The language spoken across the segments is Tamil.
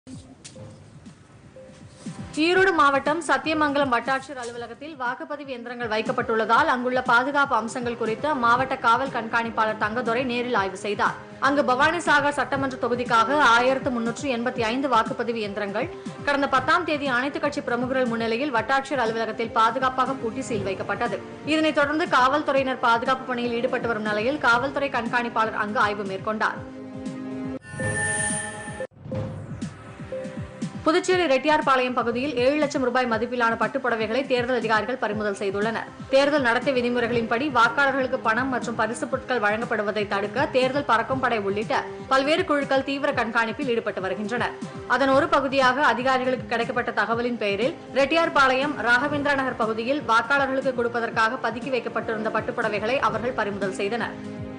ஈரோடு மாவட்டம் சத்தியமங்கலம் வட்டாட்சியர் அலுவலகத்தில் வாக்குப்பதிவு எந்திரங்கள் வைக்கப்பட்டுள்ளதால் அங்குள்ள பாதுகாப்பு அம்சங்கள் குறித்து மாவட்ட காவல் கண்காணிப்பாளர் தங்கதுரை நேரில் ஆய்வு செய்தார் அங்கு பவானிசாகர் சட்டமன்ற தொகுதிக்காக ஆயிரத்து முன்னூற்று எண்பத்தி ஐந்து வாக்குப்பதிவு எந்திரங்கள் கடந்த பத்தாம் தேதி அனைத்துக் கட்சி பிரமுகர்கள் முன்னிலையில் வட்டாட்சியர் அலுவலகத்தில் பாதுகாப்பாக பூட்டி சீல் வைக்கப்பட்டது இதனைத் தொடர்ந்து காவல்துறையினர் பாதுகாப்பு பணியில் ஈடுபட்டு வரும் நிலையில் காவல்துறை கண்காணிப்பாளர் அங்கு ஆய்வு மேற்கொண்டார் புதுச்சேரி ரெட்டியார்பாளையம் பகுதியில் ஏழு லட்சம் ரூபாய் மதிப்பிலான பட்டுப்புடவைகளை தேர்தல் அதிகாரிகள் பறிமுதல் செய்துள்ளனர் தேர்தல் நடத்தை விதிமுறைகளின்படி வாக்காளர்களுக்கு பணம் மற்றும் பரிசுப் பொருட்கள் வழங்கப்படுவதை தடுக்க தேர்தல் பறக்கும் படை உள்ளிட்ட பல்வேறு குழுக்கள் தீவிர கண்காணிப்பில் ஈடுபட்டு வருகின்றனர் அதன் ஒரு பகுதியாக அதிகாரிகளுக்கு கிடைக்கப்பட்ட தகவலின் பெயரில் ரெட்டியார்பாளையம் ராகவேந்திரா நகர் பகுதியில் வாக்காளர்களுக்கு கொடுப்பதற்காக பதுக்கி வைக்கப்பட்டிருந்த பட்டுப்புடவைகளை அவர்கள் பறிமுதல் செய்தனர்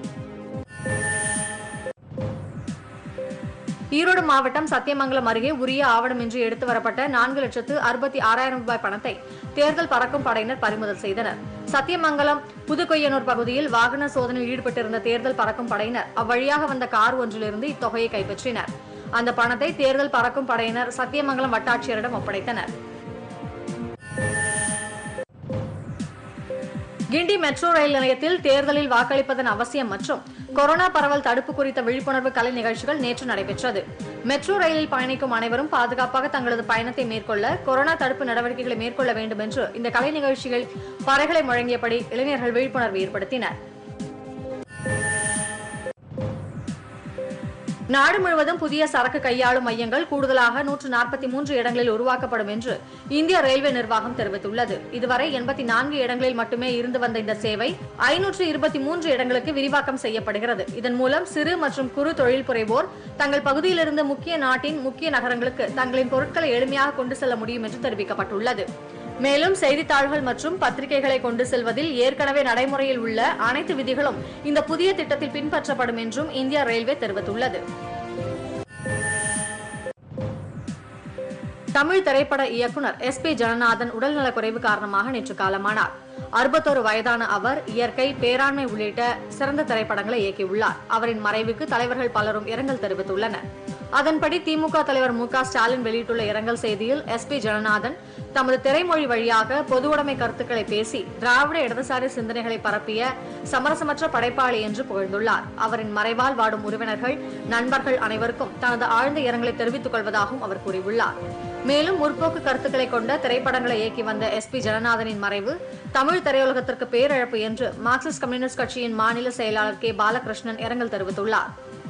ஈரோடு மாவட்டம் சத்தியமங்கலம் அருகே உரிய ஆவணமின்றி எடுத்து வரப்பட்ட நான்கு லட்சத்து அறுபத்தி ஆறாயிரம் ரூபாய் பணத்தை தேர்தல் பறக்கும் படையினர் பறிமுதல் செய்தனர் சத்தியமங்கலம் புதுக்கொய்யனூர் பகுதியில் வாகன சோதனையில் ஈடுபட்டிருந்த தேர்தல் பறக்கும் படையினர் அவ்வழியாக வந்த கார் ஒன்றிலிருந்து இத்தொகையை கைப்பற்றினர் அந்த பணத்தை தேர்தல் பறக்கும் படையினர் சத்தியமங்கலம் வட்டாட்சியரிடம் ஒப்படைத்தனர் கிண்டி மெட்ரோ ரயில் நிலையத்தில் தேர்தலில் வாக்களிப்பதன் அவசியம் மற்றும் கொரோனா பரவல் தடுப்பு குறித்த விழிப்புணர்வு கலை நிகழ்ச்சிகள் நேற்று நடைபெற்றது மெட்ரோ ரயிலில் பயணிக்கும் அனைவரும் பாதுகாப்பாக தங்களது பயணத்தை மேற்கொள்ள கொரோனா தடுப்பு நடவடிக்கைகளை மேற்கொள்ள வேண்டும் என்று இந்த கலை நிகழ்ச்சிகள் பறைகளை முழங்கியபடி இளைஞர்கள் விழிப்புணர்வு ஏற்படுத்தினர் நாடு முழுவதும் புதிய சரக்கு கையாளும் மையங்கள் கூடுதலாக நூற்று நாற்பத்தி மூன்று இடங்களில் உருவாக்கப்படும் என்று இந்திய ரயில்வே நிர்வாகம் தெரிவித்துள்ளது இதுவரை எண்பத்தி நான்கு இடங்களில் மட்டுமே இருந்து வந்த இந்த சேவை ஐநூற்று இருபத்தி மூன்று இடங்களுக்கு விரிவாக்கம் செய்யப்படுகிறது இதன் மூலம் சிறு மற்றும் குறு தொழில் புரிவோர் தங்கள் பகுதியிலிருந்து முக்கிய நாட்டின் முக்கிய நகரங்களுக்கு தங்களின் பொருட்களை எளிமையாக கொண்டு செல்ல முடியும் என்று தெரிவிக்கப்பட்டுள்ளது மேலும் செய்தித்தாள்கள் மற்றும் பத்திரிகைகளை கொண்டு செல்வதில் ஏற்கனவே நடைமுறையில் உள்ள அனைத்து விதிகளும் இந்த புதிய திட்டத்தில் பின்பற்றப்படும் என்றும் இந்திய ரயில்வே தெரிவித்துள்ளது தமிழ் திரைப்பட இயக்குனர் எஸ் பி ஜனநாதன் உடல்நலக்குறைவு காரணமாக நேற்று காலமானார் அறுபத்தோரு வயதான அவர் இயற்கை பேராண்மை உள்ளிட்ட சிறந்த திரைப்படங்களை இயக்கியுள்ளார் அவரின் மறைவுக்கு தலைவர்கள் பலரும் இரங்கல் தெரிவித்துள்ளனர் அதன்படி திமுக தலைவர் மு க ஸ்டாலின் வெளியிட்டுள்ள இரங்கல் செய்தியில் எஸ் பி ஜனநாதன் தமது திரைமொழி வழியாக பொது உடைமை கருத்துக்களை பேசி திராவிட இடதுசாரி சிந்தனைகளை பரப்பிய சமரசமற்ற படைப்பாளி என்று புகழ்ந்துள்ளார் அவரின் மறைவால் வாடும் உறவினர்கள் நண்பர்கள் அனைவருக்கும் தனது ஆழ்ந்த இரங்கலை தெரிவித்துக் கொள்வதாகவும் அவர் கூறியுள்ளார் மேலும் முற்போக்கு கருத்துக்களை கொண்ட திரைப்படங்களை இயக்கி வந்த எஸ் பி ஜனநாதனின் மறைவு தமிழ் திரையுலகத்திற்கு பேரிழப்பு என்று மார்க்சிஸ்ட் கம்யூனிஸ்ட் கட்சியின் மாநில செயலாளர் கே பாலகிருஷ்ணன் இரங்கல் தெரிவித்துள்ளார்